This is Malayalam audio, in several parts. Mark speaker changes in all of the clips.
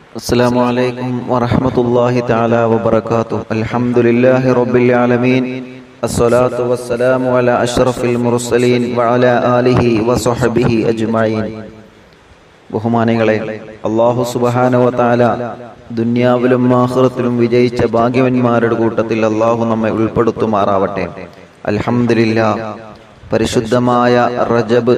Speaker 1: السلام عليكم ورحمة الله تعالى وبركاته الحمد لله رب العالمين الصلاة والسلام على أشرف المرسلين وعلى آله وصحبه أجمعين ബഹുമാനികളെ അള്ളാഹു സുബഹാനവ താല ദുന്യാവിലും ആഹ്റത്തിലും വിജയിച്ച ഭാഗ്യവന്മാരുടെ കൂട്ടത്തിൽ അള്ളാഹു നമ്മെ ഉൾപ്പെടുത്തുമാറാവട്ടെ അൽഹംദുലില്ല പരിശുദ്ധമായ റജബ്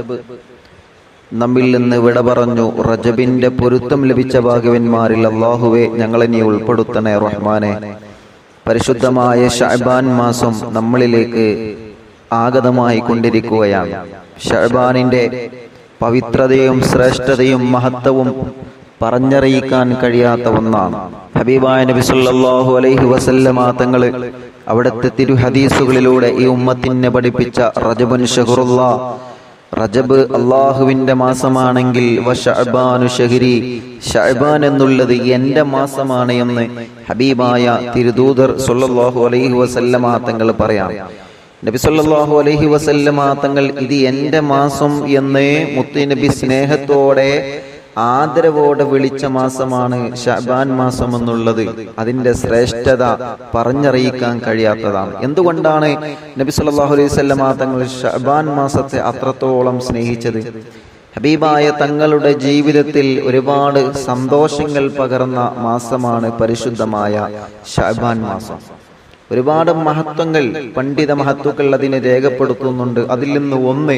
Speaker 1: നമ്മിൽ നിന്ന് വിട പറഞ്ഞു റജബിന്റെ പൊരുത്തം ലഭിച്ച ഭാഗ്യവന്മാരിൽ അള്ളാഹുവെ ഞങ്ങളെ നീ ഉൾപ്പെടുത്തണേ റഹ്മാനെ പരിശുദ്ധമായ ഷഅബാൻ മാസം നമ്മളിലേക്ക് ആഗതമായി കൊണ്ടിരിക്കുകയാണ് ഷഅബാനിന്റെ പവിത്രതയും ശ്രേഷ്ഠതയും മഹത്വവും പറഞ്ഞറിയിക്കാൻ കഴിയാത്ത ഒന്നാണ് ഹബീബായ നബി സല്ലല്ലാഹു അലൈഹി വസല്ലമ തങ്ങള് അവിടുത്തെ തിരു ഹദീസുകളിലൂടെ ഈ ഉമ്മത്തിനെ പഠിപ്പിച്ച റജബുൻ ഷഹറുല്ലാ റജബ് അള്ളാഹുവിന്റെ മാസമാണെങ്കിൽ വഷഅബാനു ഷഹരി ഷഅബാൻ എന്നുള്ളത് എന്റെ മാസമാണ് എന്ന് ഹബീബായ തിരുദൂതർ സല്ലല്ലാഹു അലൈഹി വസല്ലമ തങ്ങൾ പറയാം നബി സല്ലല്ലാഹു അലൈഹി വസല്ലമ തങ്ങൾ ഇത് എന്റെ മാസം എന്ന് മുത്തുനബി സ്നേഹത്തോടെ ആദരവോടെ വിളിച്ച മാസമാണ് ഷഅബാൻ മാസം എന്നുള്ളത് അതിന്റെ ശ്രേഷ്ഠത പറഞ്ഞറിയിക്കാൻ കഴിയാത്തതാണ് എന്തുകൊണ്ടാണ് നബി സല്ലല്ലാഹു അലൈഹി വസല്ലമ തങ്ങൾ ഷഅബാൻ മാസത്തെ അത്രത്തോളം സ്നേഹിച്ചത് ഹബീബായ തങ്ങളുടെ ജീവിതത്തിൽ ഒരുപാട് സന്തോഷങ്ങൾ പകർന്ന മാസമാണ് പരിശുദ്ധമായ ഷഅബാൻ മാസം ഒരുപാട് മഹത്വങ്ങൾ പണ്ഡിത മഹത്വങ്ങൾ അതിനെ രേഖപ്പെടുത്തുന്നുണ്ട് അതിൽ നിന്ന് ഒന്ന്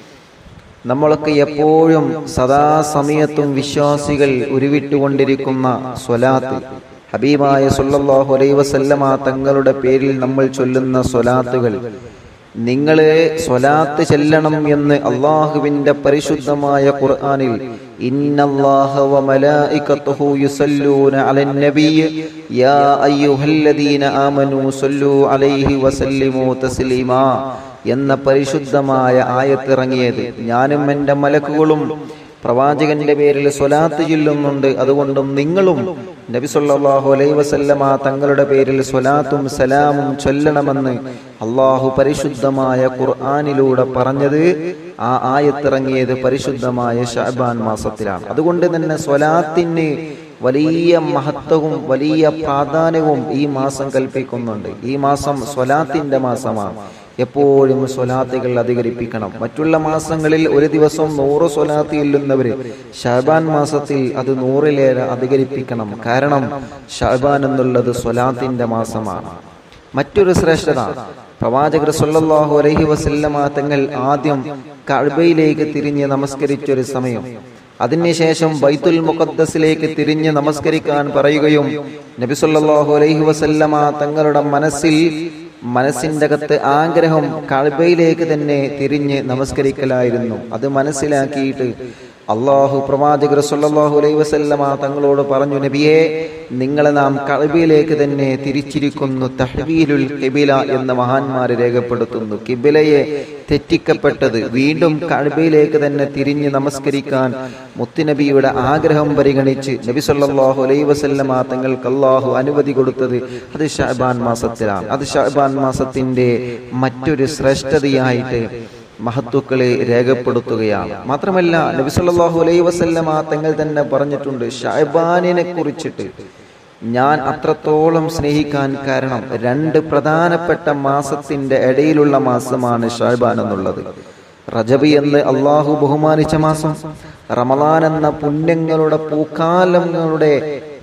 Speaker 1: നമ്മളൊക്കെ എപ്പോഴും സദാസമയത്തും വിശ്വാസികൾ ഉരുവിട്ടുകൊണ്ടിരിക്കുന്ന സ്വലാത്ത് ഹബീബായ സുല്ലല്ലാഹു അലൈഹി വസല്ലമ തങ്ങളുടെ പേരിൽ നമ്മൾ ചൊല്ലുന്ന സ്വലാത്തുകൾ നിങ്ങള് സ്വലാത്ത് ചെല്ലണം എന്ന് അള്ളാഹുവിന്റെ പരിശുദ്ധമായ ഖുർആനിൽ ഇന്നല്ലാഹ വ മലായികത്തുഹു യുസല്ലൂന അലൻ നബിയ്യ് യാ അയ്യുഹല്ലദീന ആമനൂ സല്ലൂ അലൈഹി വസല്ലിമൂ തസ്ലീമാ എന്ന പരിശുദ്ധമായ ആയത്തിറങ്ങിയത് ഞാനും എൻ്റെ മലക്കുകളും പ്രവാചകന്റെ പേരിൽ സ്വലാത്ത് ചൊല്ലുന്നുണ്ട് അതുകൊണ്ടും നിങ്ങളും നബി സല്ലല്ലാഹു അലൈഹി വസല്ലമ തങ്ങളുടെ പേരിൽ സ്വലാത്തും സലാമും ചൊല്ലണമെന്ന് അള്ളാഹു പരിശുദ്ധമായ ഖുർആനിലൂടെ പറഞ്ഞത് ആ ആയത്തിറങ്ങിയത് പരിശുദ്ധമായ ഷഅബാൻ മാസത്തിലാണ് അതുകൊണ്ട് തന്നെ സ്വലാത്തിന് വലിയ മഹത്വവും വലിയ പ്രാധാന്യവും ഈ മാസം കൽപ്പിക്കുന്നുണ്ട് ഈ മാസം സ്വലാത്തിന്റെ മാസമാണ് എപ്പോഴും സ്വലാത്തുകൾ അധികരിപ്പിക്കണം മറ്റുള്ള മാസങ്ങളിൽ ഒരു ദിവസം നൂറ് സ്വലാത്ത് ഇല്ലുന്നവര് ഷാബാൻ മാസത്തിൽ അത് നൂറിലേറെ അധികരിപ്പിക്കണം കാരണം ഷാബാൻ എന്നുള്ളത് സ്വലാത്തിന്റെ മാസമാണ് മറ്റൊരു ശ്രേഷ്ഠത പ്രവാചകർ സല്ലല്ലാഹു അലൈഹി വസല്ലമ തങ്ങൾ ആദ്യം കഅബയിലേക്ക് തിരിഞ്ഞ് നമസ്കരിച്ചൊരു സമയം അതിനുശേഷം ബൈത്തുൽ മുഖദ്ദസിലേക്ക് തിരിഞ്ഞ് നമസ്കരിക്കാൻ പറയുകയും നബി സല്ലല്ലാഹു അലൈഹി വസല്ലമ തങ്ങളുടെ മനസ്സിൽ മനസ്സിന്റെ അകത്ത് ആഗ്രഹം കഅബയിലേക്ക് തന്നെ തിരിഞ്ഞ് നമസ്കരിക്കലായിരുന്നു അത് മനസ്സിലാക്കിയിട്ട് അള്ളാഹു പ്രവാചകർ സല്ലല്ലാഹു അലൈഹി വസല്ലമ തങ്ങളോട് പറഞ്ഞു നബിയെ നിങ്ങളെ നാം കഅബയിലേക്ക് തന്നെ തിരിച്ചിരിക്കുന്നു തഹ്വീലുൽ കിബില എന്ന് മഹാന്മാര് രേഖപ്പെടുത്തുന്നു കിബിലയെ തെറ്റിക്കപ്പെട്ടത് വീണ്ടും കഅബയിലേക്ക് തന്നെ തിരിഞ്ഞ് നമസ്കരിക്കാൻ മുത്തുനബിയുടെ ആഗ്രഹം പരിഗണിച്ച് നബി സല്ലല്ലാഹു അലൈഹി വസല്ലമ തങ്ങൾക്ക് അള്ളാഹു അനുമതി കൊടുത്തത് അത് ഷഅബാൻ മാസത്തിലാണ് അത് ഷഅബാൻ മാസത്തിന്റെ മറ്റൊരു ശ്രേഷ്ഠതയായിട്ട് മഹത്വക്കളെ രേഖപ്പെടുത്തുകയാണ് മാത്രമല്ല നബി സല്ലല്ലാഹു അലൈഹി വസല്ലമ തങ്ങൾ തന്നെ പറഞ്ഞിട്ടുണ്ട് ഷഅബാനിനെ കുറിച്ചിട്ട് ഞാൻ അത്രത്തോളം സ്നേഹിക്കാൻ കാരണം രണ്ട് പ്രധാനപ്പെട്ട മാസത്തിന്റെ ഇടയിലുള്ള മാസമാണ് ഷാബാൻ എന്നുള്ളത് റജബി എന്ന് അള്ളാഹു ബഹുമാനിച്ച മാസം റമദാൻ എന്ന പുണ്യങ്ങളുടെ പൂക്കാലങ്ങളുടെ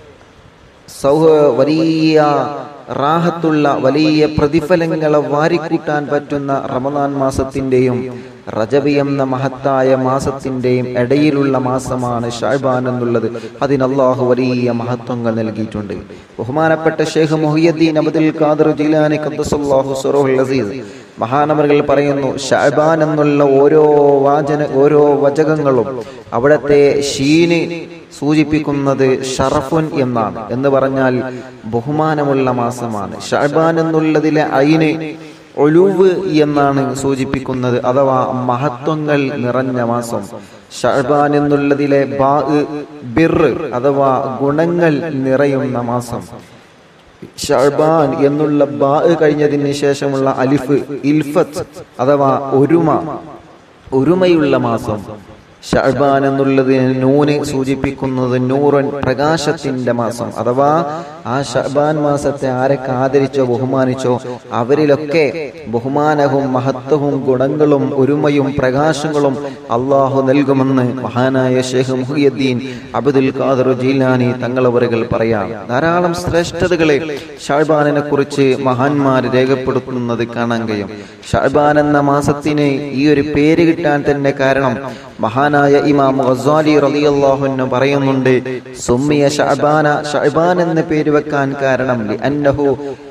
Speaker 1: സൗഹ വലിയ റാഹത്തുള്ള വലിയ പ്രതിഫലങ്ങളെ വാരിക്കൂട്ടാൻ പറ്റുന്ന റമദാൻ മാസത്തിന്റെയും റജബി എന്ന മഹത്തായ മാസത്തിന്റെയും ഇടയിലുള്ള മാസമാണ് ഷാബാൻ എന്നുള്ളത് അതിന് അള്ളാഹു വലിയ മഹത്വങ്ങൾ നൽകിയിട്ടുണ്ട് ബഹുമാനപ്പെട്ട ഷെയ്ഖ് മുഹിയുദ്ദീൻ അബ്ദുൽ ഖാദർ ജീലാനി ഖദ്ദസല്ലാഹു സുറഹുൽ അസീസ് മഹാനവറുകൾ പറയുന്നു ഷാബാൻ എന്നുള്ള ഓരോ വാചന ഓരോ വചകങ്ങളും അവിടത്തെ ഷീന് സൂചിപ്പിക്കുന്നത് ഷറഫുൻ എന്നാണ് എന്ന് പറഞ്ഞാൽ ബഹുമാനമുള്ള മാസമാണ് ഷാബാൻ എന്നുള്ളതിലെ അയിന് ഒഴുവ് എന്നാണ് സൂചിപ്പിക്കുന്നത് അഥവാ മഹത്വങ്ങൾ നിറഞ്ഞ മാസം ഷഹബാൻ എന്നുള്ളതിലെ ബാ ബിർ അഥവാ ഗുണങ്ങൾ നിറയുന്ന മാസം ഷഹബാൻ എന്നുള്ള ബാ കഴിഞ്ഞതിന് ശേഷമുള്ള അലിഫ് ഇൽഫത്ത് അഥവാ ഒരുമ ഒരുമയുള്ള മാസം ഷഅബാൻ എന്നുള്ളത് നൂന് സൂചിപ്പിക്കുന്നത് നൂറൻ പ്രകാശത്തിന്റെ മാസം അഥവാ ആ ഷഅബാൻ മാസത്തെ ആരൊക്കെ ആദരിച്ചോ ബഹുമാനിച്ചോ അവരിലൊക്കെ ബഹുമാനവും മഹത്വവും ഗുണങ്ങളും ഒരുമയും പ്രകാശങ്ങളും അള്ളാഹു നൽകുമെന്ന് മഹാനായ ഷെയ്ഖ് മുഹിയുദ്ദീൻ അബ്ദുൽ ഖാദർ ജീലാനി തങ്ങളവറുകൾ പറയാം ധാരാളം ശ്രേഷ്ഠതകളെ ഷാഴ്ബാനിനെ കുറിച്ച് മഹാന്മാർ രേഖപ്പെടുത്തുന്നത് കാണാൻ കഴിയും ഷാഴ്ബാൻ എന്ന മാസത്തിന് ഈ ഒരു പേര് കിട്ടാൻ തന്നെ കാരണം മഹാനായ ഇമാം ഗസാലി റളിയല്ലാഹു അൻഹു പറയുന്നുണ്ട് സുമ്മിയ ഷഅബാന ഷഅബാൻ എന്ന പേര് വെക്കാൻ കാരണം അന്നഹു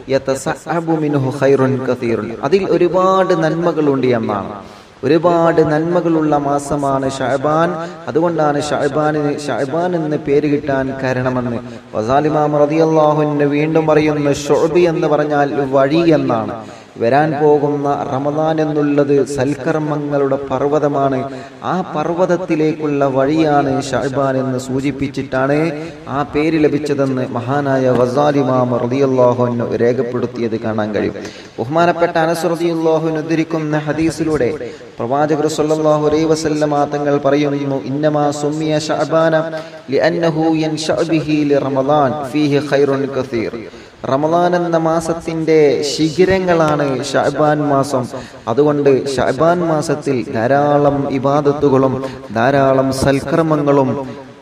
Speaker 1: യതസഅബു മിൻഹു ഖൈറുൻ കസീറുൻ അതിൽ ഒരുപാട് നന്മകളുണ്ട് എന്നാണ് ഒരുപാട് നന്മകളുള്ള മാസമാണ് ഷഅബാൻ അതുകൊണ്ടാണ് ഷഅബാനിന് ഷഅബാൻ എന്ന് പേര് കിട്ടാൻ കാരണമെന്ന് വസാലിമാം റളിയല്ലാഹു അൻഹു വീണ്ടും പറയുന്നു ഷുഅബി എന്ന് പറഞ്ഞാൽ വഴി എന്നാണ് വരാൻ പോകുന്ന റമദാൻ എന്നുള്ളത് സൽക്കർമ്മങ്ങളുടെ പർവ്വതമാണ് ആ പർവ്വതത്തിലേക്കുള്ള വഴിയാണ് ഷഹബാൻ എന്ന് സൂചിപ്പിച്ചിട്ടാണ് ആ പേര് ലഭിച്ചതെന്ന് മഹാനായ വസാലിമാം റളിയല്ലാഹുവിന് രേഖപ്പെടുത്തിയത് കാണാൻ കഴിയും ബഹുമാനപ്പെട്ട അനസ് റളിയല്ലാഹുവിന് ഉദ്ധരിക്കുന്ന ഹദീസിലൂടെ പ്രവാചകർ സല്ലല്ലാഹു അലൈഹി വസല്ലമ തങ്ങൾ പറയുന്നു ഇന്നമാ സുമ്മിയ ഷഅബാന ലിഅന്നഹു യൻശഅ ബിഹി ലിറമദാൻ ഫീഹി ഖൈറുൻ കസീർ റമദാൻ എന്ന മാസത്തിന്റെ ശിഖിരങ്ങളാണ് ഷഅബാൻ മാസം അതുകൊണ്ട് ഷഅബാൻ മാസത്തിൽ ധാരാളം ഇബാദത്തുകളും ധാരാളം സൽക്കർമ്മങ്ങളും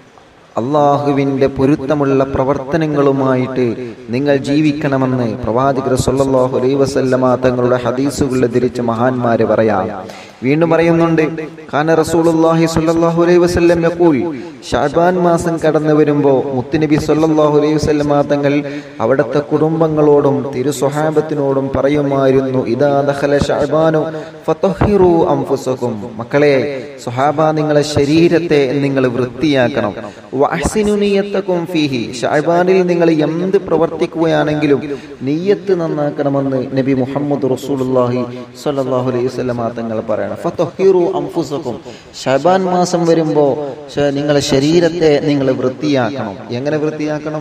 Speaker 1: അള്ളാഹുവിന്റെ പൊരുത്തമുള്ള പ്രവർത്തനങ്ങളുമായിട്ട് നിങ്ങൾ ജീവിക്കണമെന്ന് പ്രവാചകർ സല്ലല്ലാഹു അലൈഹി വസല്ലമ തങ്ങളുടെ ഹദീസുകൾ ധരിച്ച മഹാന്മാര് പറയാം വീണ്ടും പറയുന്നുണ്ട് കാന റസൂലുള്ളാഹി സ്വല്ലല്ലാഹു അലൈഹി വസല്ലം യഖൂൽ ഷഅബാൻ മാസം കടന്നു വരുമ്പോൾ മുത്തുനബി സ്വല്ലല്ലാഹു അലൈഹി വസല്ലമ തങ്ങൾ അവിടുത്തെ കുടുംബങ്ങളോടും തിരു സ്വഹാബത്തിനോടും പറയുമായിരുന്നു ഇദാ ദഖല ഷഅബാനു ഫതഹിറു അൻഫുസകും മക്കളെ സ്വഹാബ നിങ്ങളെ ശരീരത്തെ നിങ്ങൾ വൃത്തിയാക്കണം വഅഹ്സിനു നിയ്യത്തകും ഫീഹി ഷഅബാനിൽ നിങ്ങൾ എന്ത് പ്രവർത്തിക്കുകയാണെങ്കിലും നിയ്യത്ത് നന്നാക്കണമെന്ന് നബി മുഹമ്മദ് റസൂലുള്ളാഹി സ്വല്ലല്ലാഹു അലൈഹി വസല്ലമ തങ്ങൾ പറയണം ഫതഹിറു അൻഫുസകും ഷഅബാൻ മാസം വരുമ്പോൾ നിങ്ങളെ ശരീരത്തെ നിങ്ങൾ വൃത്തിയാക്കണം എങ്ങനെ വൃത്തിയാക്കണം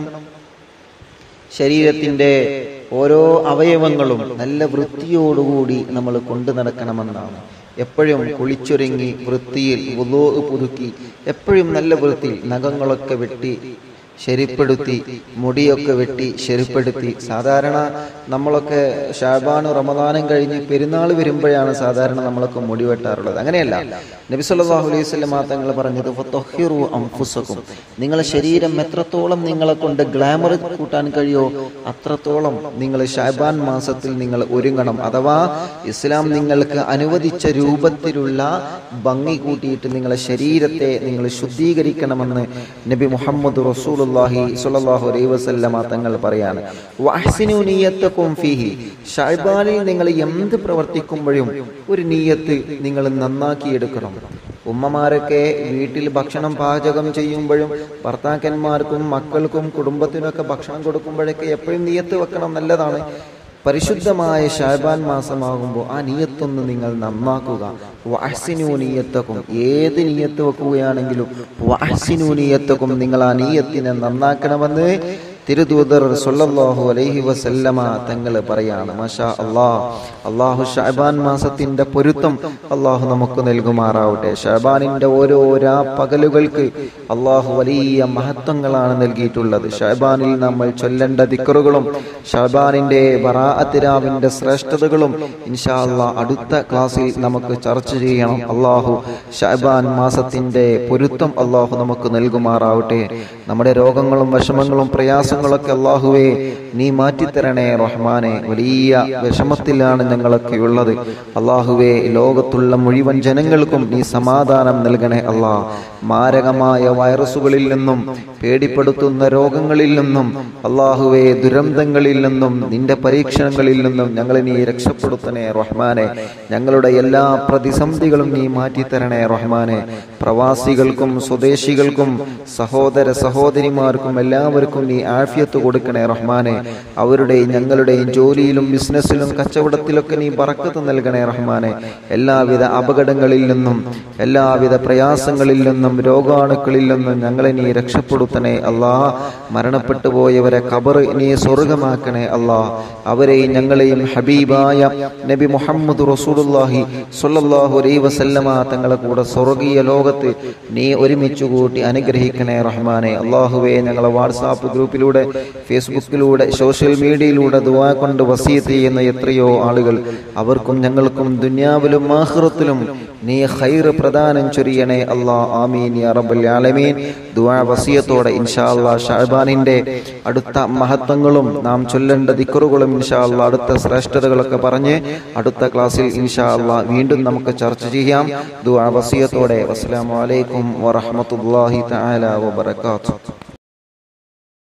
Speaker 1: ശരീരത്തിന്റെ ഓരോ അവയവങ്ങളും നല്ല വൃത്തിയോടുകൂടി നമ്മൾ കൊണ്ടു നടക്കണമെന്നാണ് എപ്പോഴും കുളിച്ചൊരുങ്ങി വൃത്തിയിൽ വുളൂ പുതുക്കി എപ്പോഴും നല്ല വൃത്തിയിൽ നഖങ്ങളൊക്കെ വെട്ടി ശരിപ്പെടുത്തി മുടിയൊക്കെ വെട്ടി ശരിപ്പെടുത്തി സാധാരണ നമ്മളൊക്കെ ഷാബാനും റമദാനും കഴിഞ്ഞ് പെരുന്നാൾ വരുമ്പോഴാണ് സാധാരണ നമ്മളൊക്കെ മുടി വെട്ടാറുള്ളത് അങ്ങനെയല്ല നബി സല്ലല്ലാഹു അലൈഹി വസല്ലം തങ്ങൾ പറഞ്ഞത് ഫതഹിറു അൻഫുസകും നിങ്ങളെ ശരീരം എത്രത്തോളം നിങ്ങളെ കൊണ്ട് ഗ്ലാമർ കൂട്ടാൻ കഴിയോ അത്രത്തോളം നിങ്ങൾ ഷാബാൻ മാസത്തിൽ നിങ്ങൾ ഒരുങ്ങണം അഥവാ ഇസ്ലാം നിങ്ങൾക്ക് അനുവദിച്ച രൂപത്തിലുള്ള ഭംഗി കൂട്ടിയിട്ട് നിങ്ങളെ ശരീരത്തെ നിങ്ങൾ ശുദ്ധീകരിക്കണമെന്ന് നബി മുഹമ്മദ് റസൂലുള്ളാഹി സ്വല്ലല്ലാഹു അലൈഹി വസല്ലമ തങ്ങൾ പറയാണ് വഅഹ്സിനു നിയ്യത്തകും ഫീഹി ഷഅബാനിൽ നിങ്ങൾ എന്ത് പ്രവർത്തിക്കുമ്പോഴും ഒരു നീയത്ത് നിങ്ങൾ നന്നാക്കി എടുക്കണം ഉമ്മമാരൊക്കെ വീട്ടിൽ ഭക്ഷണം പാചകം ചെയ്യുമ്പോഴും ഭർത്താക്കന്മാർക്കും മക്കൾക്കും കുടുംബത്തിനൊക്കെ ഭക്ഷണം കൊടുക്കുമ്പോഴൊക്കെ എപ്പോഴും നീയത്ത് വെക്കണം നല്ലതാണ് പരിശുദ്ധമായ ഷാബാൻ മാസമാകുമ്പോൾ ആ നീയത്തൊന്ന് നിങ്ങൾ നന്നാക്കുക വഹ്സിനു നീയത്തക്കും ഏത് നീയത്ത് വെക്കുകയാണെങ്കിലും വഹ്സിനു നീയത്തക്കും നിങ്ങൾ ആ നീയത്തിനെ നന്നാക്കണമെന്ന് തിരുദൂതർ സല്ലല്ലാഹു അലൈഹി വസല്ലമ തങ്ങൾ പറയാണ് മാഷാ അള്ളാഹ് അള്ളാഹു ഷാബാൻ മാസത്തിന്റെ പൊരുത്തം അള്ളാഹു നമുക്ക് നൽകുമാറാവട്ടെ ഷാബാനിന്റെ ഓരോ രാ പകലുകൾക്ക് അള്ളാഹു വലിയ മഹത്വങ്ങളാണ് നൽകിയിട്ടുള്ളത് ഷാബാനിൽ നമ്മൾ ചൊല്ലേണ്ട ദിക്കറുകളും ഷാബാനിന്റെ ബറാഅത്തിരാവിന്റെ ശ്രേഷ്ഠതകളും ഇൻഷാ അള്ളാഹ് അടുത്ത ക്ലാസ്സിൽ നമുക്ക് ചർച്ച ചെയ്യണം അള്ളാഹു ഷാബാൻ മാസത്തിന്റെ പൊരുത്തം അള്ളാഹു നമുക്ക് നൽകുമാറാവട്ടെ നമ്മുടെ രോഗങ്ങളും വിഷമങ്ങളും പ്രയാസങ്ങളൊക്കെ അള്ളാഹുവേ നീ മാറ്റിത്തരണേ റഹ്മാനെ വലിയ വിഷമത്തിലാണ് ഞങ്ങളൊക്കെ ഉള്ളത് അള്ളാഹുവേ ലോകത്തുള്ള മുഴുവൻ ജനങ്ങൾക്കും നീ സമാധാനം നൽകണേ അള്ളാഹ് മാരകമായ വൈറസുകളിൽ നിന്നും പേടിപ്പെടുത്തുന്ന രോഗങ്ങളിൽ നിന്നും അള്ളാഹുവേ ദുരന്തങ്ങളിൽ നിന്നും നിന്റെ പരീക്ഷണങ്ങളിൽ നിന്നും ഞങ്ങളെ നീ രക്ഷപ്പെടുത്തണേ റഹ്മാനെ ഞങ്ങളുടെ എല്ലാ പ്രതിസന്ധികളും നീ മാറ്റിത്തരണേ റഹ്മാനെ പ്രവാസികൾക്കും സ്വദേശികൾക്കും സഹോദര സഹോദരിമാർക്കും എല്ലാവർക്കും നീ ആഫിയത്ത് കൊടുക്കണേ റഹ്മാനെ അവരുടെയും ഞങ്ങളുടെയും ജോലിയിലും ബിസിനസ്സിലും കച്ചവടത്തിലൊക്കെ നീ പറക്കത്ത് നൽകണേ റഹ്മാനെ എല്ലാവിധ അപകടങ്ങളിൽ നിന്നും എല്ലാവിധ പ്രയാസങ്ങളിൽ നിന്നും രോഗാണുക്കളിൽ നിന്നും ഞങ്ങളെ നീ രക്ഷപ്പെടുത്തണേ അല്ലാ മരണപ്പെട്ടു പോയവരെ ഖബർ നീ സ്വർഗമാക്കണേ അല്ലാ അവരെയും ഞങ്ങളെയും ഹബീബായ നബി മുഹമ്മദ് റസൂലുള്ളാഹി സ്വല്ലല്ലാഹു അലൈഹി വസല്ലമ തങ്ങളെ കൂടെ സ്വർഗീയ ലോകത്ത് നീ ഒരുമിച്ച് കൂട്ടി അനുഗ്രഹിക്കണേ റഹ്മാനെ അള്ളാഹുവെ ഞങ്ങളെ വാട്സാപ്പ് ഗ്രൂപ്പിലൂടെ ഫേസ്ബുക്കിലൂടെ സോഷ്യൽ മീഡിയയിലൂടെ ദുവാ കൊണ്ട് വസീത്ത് ചെയ്യുന്ന എത്രയോ ആളുകൾ അവർക്കും ഞങ്ങൾക്കും ദുന്യാവിലും ആഖിറത്തിലും നീ ഖൈർ പ്രദാനം ചൊരിയണേ അല്ലാ ആമീൻ യാ റബ്ബൽ ആലമീൻ ദുആ വസിയത്തോടെ ഇൻഷാ അല്ലാ ഷഅബാനിന്റെ അടുത്ത മഹത്വങ്ങളും നാം ചൊല്ലേണ്ട ദിക്റുകളും ഇൻഷാ അല്ലാ അടുത്ത ശ്രേഷ്ഠതകളൊക്കെ പറഞ്ഞ് അടുത്ത ക്ലാസ്സിൽ ഇൻഷാ അല്ലാ വീണ്ടും നമുക്ക് ചർച്ച ചെയ്യാം ദുആ വസിയത്തോടെ അസ്സലാമു അലൈക്കും വറഹ്മത്തുള്ളാഹി തആല വബറകാതുഹു